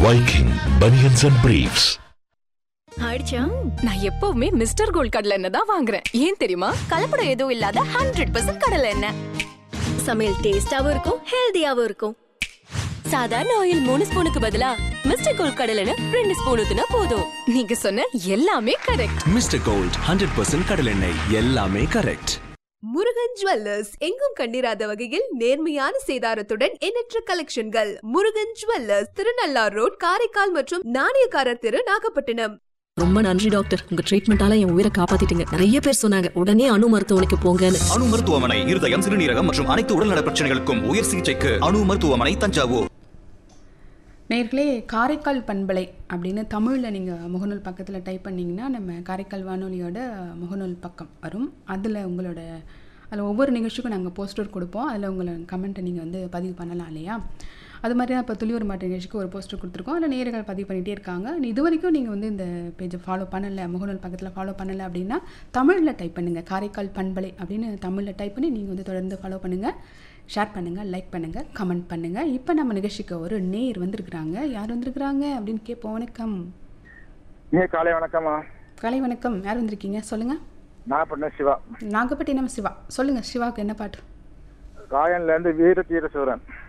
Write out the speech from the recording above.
Viking Bunions and Briefs. ஆயிடுச்சா நான் எப்பவுமே மிஸ்டர் கோல்ட் கடலை எண்ணெய் தான் வாங்குறேன் ஏன் தெரியுமா கலப்படம் எதுவும் இல்லாத ஹண்ட்ரட் பர்சன்ட் கடலை எண்ணெய் சமையல் டேஸ்டாவும் இருக்கும் ஹெல்தியாவும் இருக்கும் சாதாரண ஆயில் மூணு ஸ்பூனுக்கு பதிலா மிஸ்டர் கோல்ட் கடலை எண்ணெய் ரெண்டு ஸ்பூன் ஊத்துனா போதும் நீங்க சொன்ன எல்லாமே correct mister gold hundred percent கடலெண்ணெய் எல்லாமே கரெக்ட் முருகன் ஜுவல்லர்ஸ் எங்கும் கண்டிராத வகையில் நேர்மையான சேதாரத்துடன் எண்ணற்ற கலெக்ஷன்கள் முருகன் ஜுவல்லர்ஸ் திருநள்ளார் ரோட் காரைக்கால் மற்றும் நாணயக்காரர் தெரு நாகப்பட்டினம் ரொம்ப நன்றி டாக்டர் உங்க ட்ரீட்மெண்டால என் உயிரை காப்பாத்திட்டீங்க நிறைய பேர் சொன்னாங்க உடனே அணு மருத்துவமனைக்கு போங்கன்னு அணு மருத்துவமனை இருதயம் சிறுநீரகம் மற்றும் அனைத்து உடல்நல பிரச்சனைகளுக்கும் உயர் சிகிச்சைக்கு அணு மருத்துவமனை தஞ்சாவூர் நேர்களே காரைக்கால் பண்பலை அப்படின்னு தமிழில் நீங்கள் முகநூல் பக்கத்தில் டைப் பண்ணிங்கன்னா நம்ம காரைக்கால் வானொலியோட முகநூல் பக்கம் வரும் அதில் உங்களோட அதில் ஒவ்வொரு நிகழ்ச்சிக்கும் நாங்கள் போஸ்டர் கொடுப்போம் அதில் உங்களை கமெண்ட்டை நீங்கள் வந்து பதிவு பண்ணலாம் இல்லையா அது மாதிரி தான் இப்போ துளியூர் மாட்டு நிகழ்ச்சிக்கு ஒரு போஸ்டர் கொடுத்துருக்கோம் அதில் நேர்கள் பதிவு பண்ணிகிட்டே இருக்காங்க இது வரைக்கும் நீங்கள் வந்து இந்த பேஜை ஃபாலோ பண்ணலை முகநூல் பக்கத்தில் ஃபாலோ பண்ணலை அப்படின்னா தமிழில் டைப் பண்ணுங்கள் காரைக்கால் பண்பலை அப்படின்னு தமிழில் டைப் பண்ணி நீங்கள் வந்து தொடர்ந்து ஃபாலோ பண்ணுங்கள் ஷேர் பண்ணுங்கள் லைக் பண்ணுங்கள் கமெண்ட் பண்ணுங்கள் இப்போ நம்ம நிகழ்ச்சிக்கு ஒரு நேர் வந்திருக்கிறாங்க யார் வந்திருக்கிறாங்க அப்படின்னு கேட்போம் வணக்கம் ஏ காலை வணக்கம்மா காலை வணக்கம் யார் வந்திருக்கீங்க சொல்லுங்கள் நாகப்பட்டினம் சிவா நாகப்பட்டினம் சிவா சொல்லுங்கள் சிவாவுக்கு என்ன பாட்டு ராயன்ல இருந்து வீர தீர சூரன்